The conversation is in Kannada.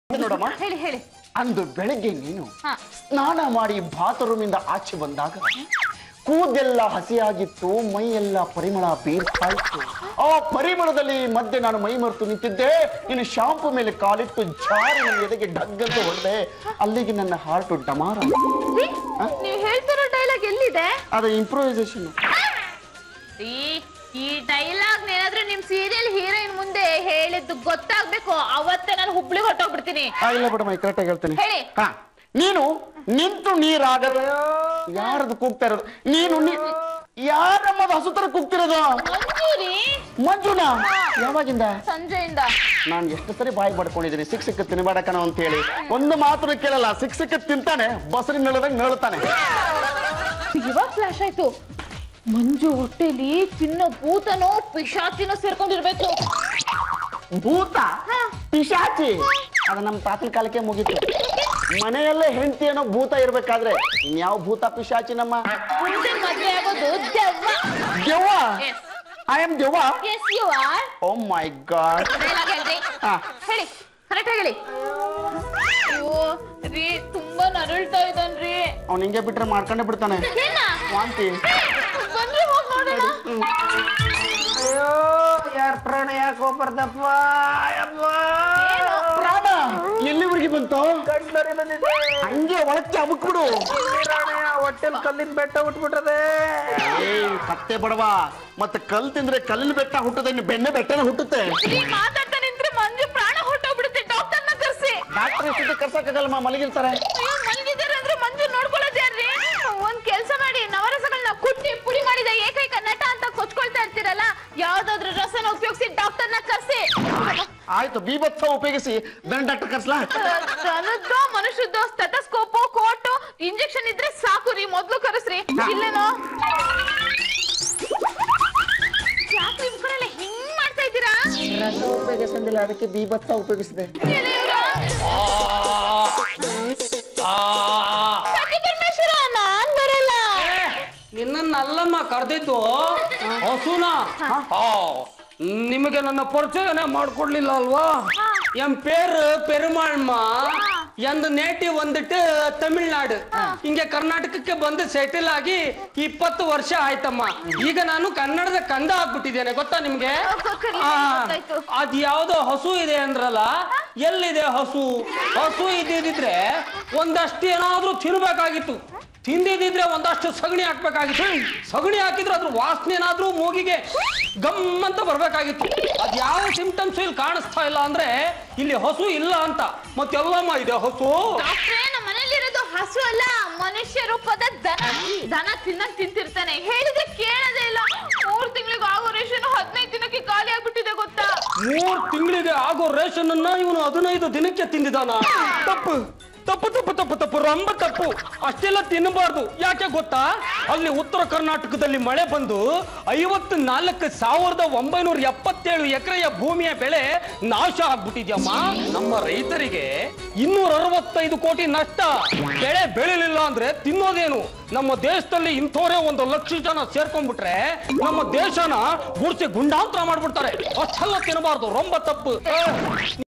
ನೋಡಮ್ಮ ಹೇಳಿ ಹೇಳಿ ಅಂದು ಬೆಳಗ್ಗೆ ನೀನು ಹಾ. ಸ್ನಾನ ಮಾಡಿ ಬಾತ್ರೂಮಿಂದ ಆಚೆ ಬಂದಾಗ ಕೂದೆಲ್ಲ ಹಸಿಯಾಗಿತ್ತು ಮೈಯೆಲ್ಲ ಪರಿಮಳ ಬೀರ್ತಾ ಇತ್ತು ಆ ಪರಿಮಳದಲ್ಲಿ ಮಧ್ಯೆ ನಾನು ಮೈ ಮರೆತು ನಿಂತಿದ್ದೆ ಇನ್ನು ಶಾಂಪು ಮೇಲೆ ಕಾಲಿಟ್ಟು ಜಾರಿ ನನ್ನ ಎದೆಗೆ ಡಗ್ಗಂತ ಹೊಡೆದೆ ಅಲ್ಲಿಗೆ ನನ್ನ ಹಾರ್ಟ್ ಡಮಾರ ನೀವು ಹೇಳ್ತಿರೋ ಡೈಲಾಗ್ ಎಲ್ಲಿದೆ ಅದು ಇಂಪ್ರೂವೈಸೇಷನ್ ಈ ಈ ಡೈಲಾಗ್ ಏನಾದ್ರೂ ನಿಮ್ ಸೀರಿಯಲ್ ಹೀರೋಯಿನ್ ಮುಂದೆ ಹೇಳಿದ್ದು ಗೊತ್ತಾಗ್ಬೇಕು ಅವತ್ತೇ ನಾನು ಹುಬ್ಳಿಗೆ ಹೊಟ್ಟೋಗ್ಬಿಡ್ತೀನಿ ಇಲ್ಲ ಬಿಡಮ್ಮ ಕರೆಕ್ಟ್ ಆಗಿ ಹೇಳ್ತೇನೆ ಹೇಳಿ. ಹಾ ನೀನು ನಿಂತು ನೀರಾಗದ ಯಾರದು ಕೂಗ್ತಾ ಇರೋದು ನೀನು ನೀ- ಯಾರಮ್ಮದು ಹಸು ತರ ಕೂಗ್ತಿರೋದು ಮಂಜೂರಿ ಮಂಜುನಾ ಯಾವಾಗಿಂದ ಸಂಜೆಯಿಂದ ನಾನು ಎಷ್ಟು ಸರಿ ಬಾಯಿ ಪಡ್ಕೊಂಡಿದ್ದೀನಿ ಸಿಕ್ ಸಿಕ್ಕ ತಿನ್ಬೇಡ ಕಣ ಅಂತ ಹೇಳಿ ಒಂದು ಮಾತ್ರ ಕೇಳಲ್ಲ ಸಿಕ್ ಸಿಕ್ಕ ತಿಂತಾನೆ ಬಸರಿ ನಳದಾಗ ನಳ್ತಾನೆ ಇವಾಗ ಫ್ಲಾಶ್ ಆಯ್ತು ಮಂಜು ಹೊಟ್ಟೆಲಿ ತಿನ್ನೋ ಭೂತನೋ ಪಿಶಾಚಿನೋ ಸೇರ್ಕೊಂಡಿರ್ಬೇಕು ಭೂತ ಪಿಶಾಚಿ ಅದು ನಮ್ಮ ತಾತನ ಕಾಲಕ್ಕೆ ಮುಗೀತು ಮನೆಯಲ್ಲೇ ಹೆಂಡತಿ ಏನೋ ಭೂತ ಇರ್ಬೇಕಾದ್ರೆ ಇನ್ಯಾವ ಭೂತ ಪಿಶಾಚಿ ನಮ್ಮ ಮುಂದೆ ಮದ್ವೆ ಆಗೋದು ದೆವ್ವ ದೆವ್ವ Yes. ಐ ಆಮ್ ದೆವ್ವ yes you are oh my god dialogue ಹೇಳ್ರಿ ಹಾ. ಹೇಳಿ ಕರೆಕ್ಟ್ ಹೇಳಿ ಅಯ್ಯೋ ರೀ ತುಂಬಾ ನರಳ್ತಾ ಇದ್ದಾನ್ರಿ ಅವ್ನು ಹಿಂಗೆ ಬಿಟ್ರೆ ಮಾಡ್ಕೊಂಡೇ ಬಿಡ್ತಾನೆ ಏನ ವಾಂತಿ ಬಂದ್ರೆ ಹೋಗ್ ನೋಡೋಣ ಅಯ್ಯೋ ಯಾರ ಪ್ರಾಣ ಯಾಕೆ ಹೋಗ್ಬಾರ್ದಪ್ಪ ಅಪ್ಪ ಏನು? ಪ್ರಾಣ ಎಲ್ಲಿವರೆಗೆ ಬಂತು ಗಂಟ್ಲರಿ ಬಂದಿದೆ ಹಂಗೆ ಒಳಕ್ಕೆ ಅಮುಕ್ಬಿಡು ರಾಣೆಯ ಹೊಟ್ಟೆಲ್ ಕಲ್ಲಿನ ಬೆಟ್ಟ ಉಟ್ಬಿಟ್ಟದೆ ಏಯ್ ಕತ್ತೆ ಬಡವ ಮತ್ತೆ ಕಲ್ ತಿಂದ್ರೆ ಕಲ್ಲಿನ ಬೆಟ್ಟ ಹುಟ್ಟುತ್ತೆ ಇನ್ನು ಬೆಣ್ಣೆ ಬೆಟ್ಟನ ಹುಟ್ಟುತ್ತೆ ನೀವ್ ಮಾತಾಡ್ತಾ ನಿಂತ್ರೆ ಮಂಜು ಪ್ರಾಣ ಹೊಟ್ಟೋಗ್ಬಿಡುತ್ತೆ ಡಾಕ್ಟರ್ನ ಕರ್ಸಿ ಡಾಕ್ಟರ್ ಎಷ್ಟಿದೆ ಕರ್ಸಕ್ಕಾಗಲ್ಲಮ್ಮ ಮಲಗಿರ್ತಾರೆ ಅಯ್ಯೋ ಮಲಗಿದ್ದಾರೆ ಅಂದ್ರೆ ಮಂಜು ನೋಡ್ಕೊಳ್ಳೋದು ಯಾರ್ರಿ ಒಂದ್ ಕೆಲ್ಸ ಮಾಡಿ ನವರಸಗಳನ್ನ ಕುಟ್ಟಿ ಪುಡಿ ಮಾಡಿದ ಏಕೈಕ ನಟ ಅಂತ ಕೊಚ್ಕೊಳ್ತಾ ಇರ್ತೀರಲ್ಲ ಯಾವ್ದಾದ್ರು ರಸನ ಉಪಯೋಗಿಸಿ ಡಾಕ್ಟರ್ನ ಕರ್ಸಿ ಆಯ್ತು ಬೀಭತ್ಸ ಉಪಯೋಗಿಸಿ ದನ್ ಡಾಕ್ಟರ್ ಕರ್ಸ್ಲಾ ದನದ್ದೋ ಮನುಷ್ಯದ್ದೋ ಸ್ಟೆಟಸ್ಕೋಪು ಕೋಟು ಇಂಜೆಕ್ಷನ್ ಇದ್ರೆ ಸಾಕು ರೀ ಮೊದ್ಲು ಕರೆಸ್ರಿ ಇಲ್ಲೇನೋ ಯಾಕೆ ನಿಮ್ ಕಡೆ ಎಲ್ಲ ಹಿಂಗ್ ಮಾಡ್ತಾ ಇದ್ದೀರಾ ರಸ ಉಪಯೋಗಿಸಂದಿಲ್ಲ ಅದಕ್ಕೆ ಬೀಭತ್ಸ ಉಪಯೋಗಿಸಿದೆ ಎಲೆ ಇವ್ರು? ಸಖಿ ಪರಮೇಶ್ವರ ನಾನ್ ಬರಲ್ಲ ನಿನ್ನನ್ನಲ್ಲಮ್ಮ ಕರೆದಿದ್ದು ಹಸುನ ಆ, ನಿಮಗೆ ನನ್ನ ಪರಿಚಯನೇ ಮಾಡ್ಕೊಡ್ಲಿಲ್ಲ ಅಲ್ವಾ ಎನ್ ಪೇರು ಪೆರುಮಾಳ್ಮ ಎಂದ್ ನೇಟಿವ್ வந்துட்டு ತಮಿಳ್ನಾಡು ಹಿಂಗೆ ಕರ್ನಾಟಕಕ್ಕೆ ಬಂದು ಸೆಟಲ್ ಆಗಿ ಇಪ್ಪತ್ತು ವರ್ಷ ಆಯ್ತಮ್ಮ ಈಗ ನಾನು ಕನ್ನಡದ ಕಂದ ಆಗ್ಬಿಟ್ಟಿದ್ದೇನೆ ಗೊತ್ತಾ ನಿಮ್ಗೆ ಗೊತ್ತಿಲ್ಲ, ಆ, ಗೊತ್ತಾಯ್ತು. ಅದ್ ಯಾವ್ದೋ ಹಸು ಇದೆ ಅಂದ್ರಲ್ಲ ಎಲ್ಲಿದೆ ಹಸು ಹಸು ಇದ್ದಿದ್ರೆ ಒಂದಷ್ಟು ಏನಾದ್ರೂ ತಿನ್ಬೇಕಾಗಿತ್ತು ತಿಂದಿದ್ರೆ ಒಂದಷ್ಟು ಸಗಣಿ ಹಾಕ್ಬೇಕಾಗಿತ್ತು ಸಗಣಿ ಹಾಕಿದ್ರೆ ಅದ್ರ ವಾಸನೆ ಏನಾದ್ರೂ ಮೂಗಿಗೆ ಗಮ್ ಅಂತ ಬರ್ಬೇಕಾಗಿತ್ತು ಅದ್ ಯಾವ ಸಿಂಪ್ಟಮ್ಸ್ ಇಲ್ಲಿ ಕಾಣಿಸ್ತಾ ಇಲ್ಲ ಅಂದ್ರೆ ಇಲ್ಲಿ ಹಸು ಇಲ್ಲ ಅಂತ ಮತ್ತೆಲ್ಲಮ್ಮ ಇದೆ ಹಸು ಡಾಕ್ಟ್ರೇ ನಮ್ಮ ಮನೇಲಿರೋದು ಹಸು ಅಲ್ಲ ಮನುಷ್ಯ ರೂಪದ ದನ ದನ ತಿನ್ನಕ್ ತಿಂತಿರ್ತಾನೆ ಹೇಳಿದ್ರೆ ಕೇಳೋದೇ ಇಲ್ಲ ಮೂರ್ ತಿಂಗಳಿಗೆ ಆಗೋ ರೇಷನ್ ಹದಿನೈದು ದಿನಕ್ಕೆ ಖಾಲಿ ಆಗ್ಬಿಟ್ಟಿದೆ ಗೊತ್ತಾ ಮೂರ್ ತಿಂಗಳಿಗೆ ಆಗೋ ರೇಷನ್ ಅನ್ನ ಇವನು ಹದಿನೈದು ದಿನಕ್ಕೆ ತಿಂದಿದಾನ ತಪ್ಪು ತಪ್ಪು ತಪ್ಪು ತಪ್ಪು ತಪ್ಪು ರಂಬ ತಪ್ಪು ಅಷ್ಟೆಲ್ಲ ತಿನ್ನಬಾರ್ದು ಯಾಕೆ ಗೊತ್ತಾ ಅಲ್ಲಿ ಉತ್ತರ ಕರ್ನಾಟಕದಲ್ಲಿ ಮಳೆ ಬಂದು ಐವತ್ತು ನಾಲ್ಕು ಸಾವಿರದ ಒಂಬೈನೂರ ಎಪ್ಪತ್ತೇಳು ಎಕರೆಯ ಭೂಮಿಯ ಬೆಳೆ ನಾಶ ಆಗ್ಬಿಟ್ಟಿದ್ಯಮ್ಮ ನಮ್ಮ ರೈತರಿಗೆ ಇನ್ನೂರ ಅರವತ್ತೈದು ಕೋಟಿ ನಷ್ಟ ಬೆಳೆ ಬೆಳಿಲಿಲ್ಲ ಅಂದ್ರೆ ತಿನ್ನೋದೇನು ನಮ್ಮ ದೇಶದಲ್ಲಿ ಇಂಥವರೇ ಒಂದು ಲಕ್ಷ ಜನ ಸೇರ್ಕೊಂಡ್ಬಿಟ್ರೆ ನಮ್ಮ ದೇಶನ ಗುಡ್ಸಿ ಗುಂಡಾಂತರ ಮಾಡ್ಬಿಡ್ತಾರೆ ಅಷ್ಟೆಲ್ಲ ತಿನ್ನಬಾರ್ದು ರೊಂಬ ತಪ್ಪು